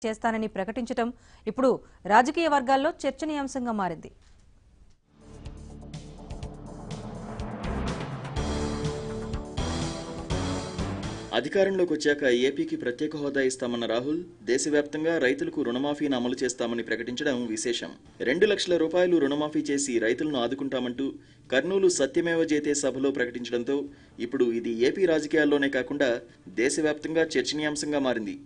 చేస్తానని ప్రకటించడం ఇప్పుడు రాజకీయ వర్గాల్లో చర్చనీయాంశంగా మారింది అధికారంలోకి వచ్చాక ఏపీకి ప్రత్యేక హోదా ఇస్తామన్న రాహుల్ దేశవ్యాప్తంగా రైతులకు రుణమాఫీని అమలు చేస్తామని ప్రకటించడం విశేషం రెండు లక్షల రూపాయలు రుణమాఫీ చేసి రైతులను ఆదుకుంటామంటూ కర్నూలు సత్యమేవ జేతే సభలో ప్రకటించడంతో ఇప్పుడు ఇది ఏపీ రాజకీయాల్లోనే కాకుండా దేశవ్యాప్తంగా చర్చనీయాంశంగా మారింది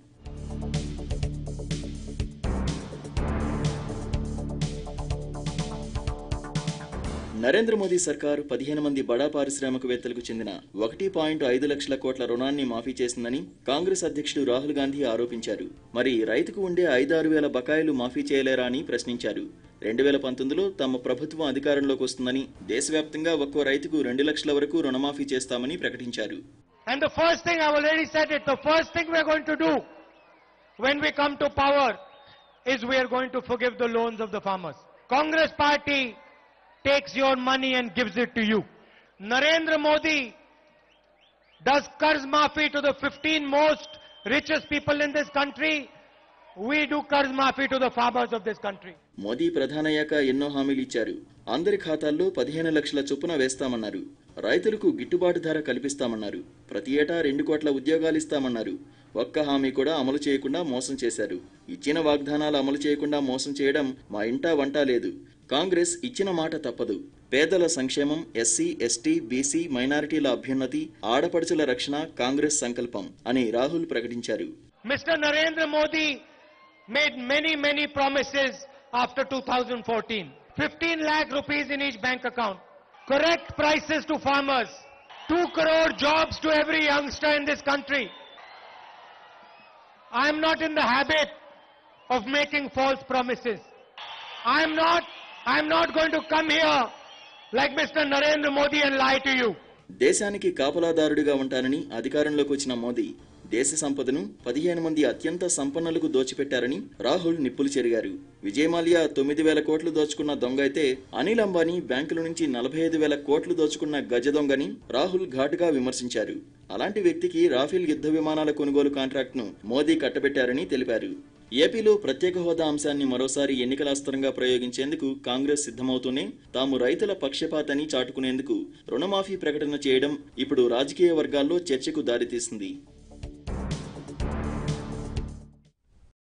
నరేంద్ర మోదీ సర్కార్ పదిహేను మంది బడా పారిశ్రామికవేత్తలకు చెందిన ఒకటి పాయింట్ ఐదు లక్షల కోట్ల రుణాన్ని మాఫీ చేసిందని కాంగ్రెస్ అధ్యక్షుడు రాహుల్ గాంధీ ఆరోపించారు మరి రైతుకు ఉండే ఐదారు వేల బకాయిలు మాఫీ చేయలేరా అని ప్రశ్నించారు రెండు వేల పంతొమ్మిదిలో తమ ప్రభుత్వం అధికారంలోకి వస్తుందని దేశవ్యాప్తంగా ఒక్కో రైతుకు రెండు లక్షల వరకు రుణమాఫీ చేస్తామని ప్రకటించారు And the first thing, I've already said it, the first thing we're going to do when we come to power is we are going to forgive the loans of the farmers. Congress party takes your money and gives it to you. Narendra Modi does Karz Mafi to the 15 most richest people in this country. We do Karz Mafi to the farmers of this country. Modi ప్రధానయ్యాక ఎన్నో హామీలు ఇచ్చారు అందరి ఖాతాల్లో పదిహేను లక్షల చొప్పున వేస్తామన్నారు రైతులకు గిట్టుబాటు ధర కల్పిస్తామన్నారు ప్రతి ఏటా రెండు కోట్ల ఉద్యోగాలు ఇస్తామన్నారు ఒక్క హామీ కూడా అమలు చేయకుండా మోసం చేశారు ఇచ్చిన వాగ్దానాలు అమలు చేయకుండా మోసం చేయడం మా ఇంటా వంట లేదు కాంగ్రెస్ ఇచ్చిన మాట తప్పదు పేదల సంక్షేమం ఎస్సీ ఎస్టీ బీసీ మైనారిటీల అభ్యున్నతి ఆడపడుచుల రక్షణ కాంగ్రెస్ సంకల్పం అని రాహుల్ ప్రకటించారు Mr. Narendra Modi made many, many promises after 2014. 15 lakh rupees in each bank account. Correct prices to farmers. 2 crore jobs to every youngster in this country. I am not in the habit of making false promises. I am not, I am not going to come here like Mr. Narendra Modi and lie to you. దేశానికి కాపలాదారుడిగా ఉంటానని అధికారంలోకి వచ్చిన మోదీ దేశ సంపదను పదిహేను మంది అత్యంత సంపన్నులకు దోచిపెట్టారని రాహుల్ నిప్పులు చెరిగారు విజయమాల్యా తొమ్మిది వేల కోట్లు దోచుకున్న దొంగ అయితే అనిల్ అంబానీ బ్యాంకుల నుంచి నలభై ఐదు వేల కోట్లు దోచుకున్న గజ దొంగని రాహుల్ ఘాటుగా విమర్శించారు అలాంటి వ్యక్తికి రాఫెల్ యుద్ధ విమానాల కొనుగోలు కాంట్రాక్ట్ను మోదీ కట్టబెట్టారని తెలిపారు ఏపీలో ప్రత్యేక హోదా అంశాన్ని మరోసారి ఎన్నికల అస్త్రంగా ప్రయోగించేందుకు కాంగ్రెస్ సిద్ధమవుతూనే తాము రైతుల పక్షపాతని చాటుకునేందుకు రుణమాఫీ ప్రకటన చేయడం ఇప్పుడు రాజకీయ వర్గాల్లో చర్చకు దారితీసింది